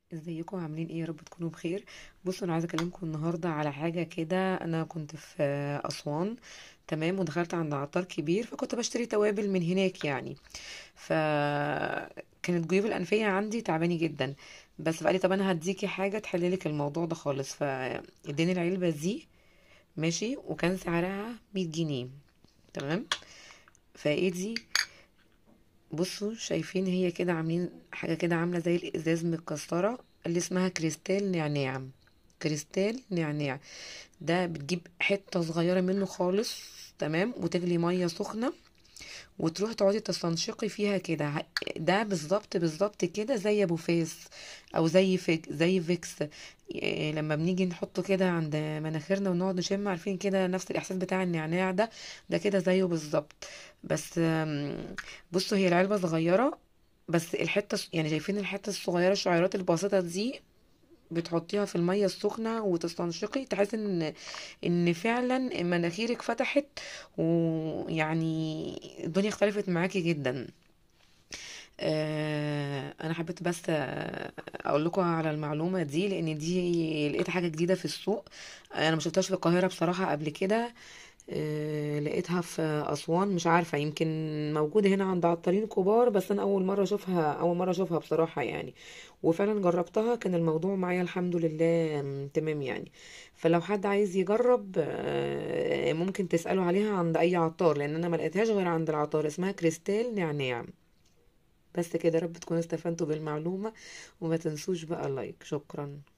ازيكم عاملين ايه يا رب تكونوا بخير بصوا انا عايزه اكلمكم النهارده على حاجه كده انا كنت في اسوان تمام ودخلت عند عطار كبير فكنت بشتري توابل من هناك يعني فكانت جيوب الانفيه عندي تعباني جدا بس فقال لي طب انا هديكي حاجه تحللك الموضوع ده خالص فاداني العلبه دي ماشي وكان سعرها 100 جنيه تمام فايه دي بصوا شايفين هي كده عاملين حاجة كده عاملة زي الإزاز متكسرة اللي اسمها كريستال نعناع كريستال نعناع ده بتجيب حتة صغيرة منه خالص تمام وتغلي مية سخنة وتروح تقعدي تستنشقي فيها كده ه- ده بالظبط بالظبط كده زي ابو فاس او زي فيك زي فيكس إيه، لما بنيجي نحطه كده عند مناخيرنا ونقعد نشم عارفين كده نفس الاحساس بتاع النعناع ده ده كده زيه بالظبط بس آم، بصوا هي العلبة صغيرة بس الحتة الص- يعني شايفين الحتة الصغيرة الشعيرات البسيطة دي بتحطيها في المية السخنة وتستنشقي تحس ان ان فعلا مناخيرك فتحت ويعني الدنيا اختلفت معاكي جدا آه، انا حبيت بس آه، اقول لكم على المعلومة دي لان دي لقيت حاجة جديدة في السوق انا ما شفتهاش في القاهرة بصراحة قبل كده آه، لقيتها في أسوان مش عارفة يمكن موجودة هنا عند عطارين كبار بس أنا أول مرة أشوفها أول مرة أشوفها بصراحة يعني وفعلا جربتها كان الموضوع معايا الحمد لله م، تمام يعني فلو حد عايز يجرب آه، ممكن تسأله عليها عند أي عطار لأن أنا ما لقيتهاش غير عند العطار اسمها كريستال نعناع بس كده يا رب تكونوا استفدتوا بالمعلومة وما تنسوش بقى اللايك شكرا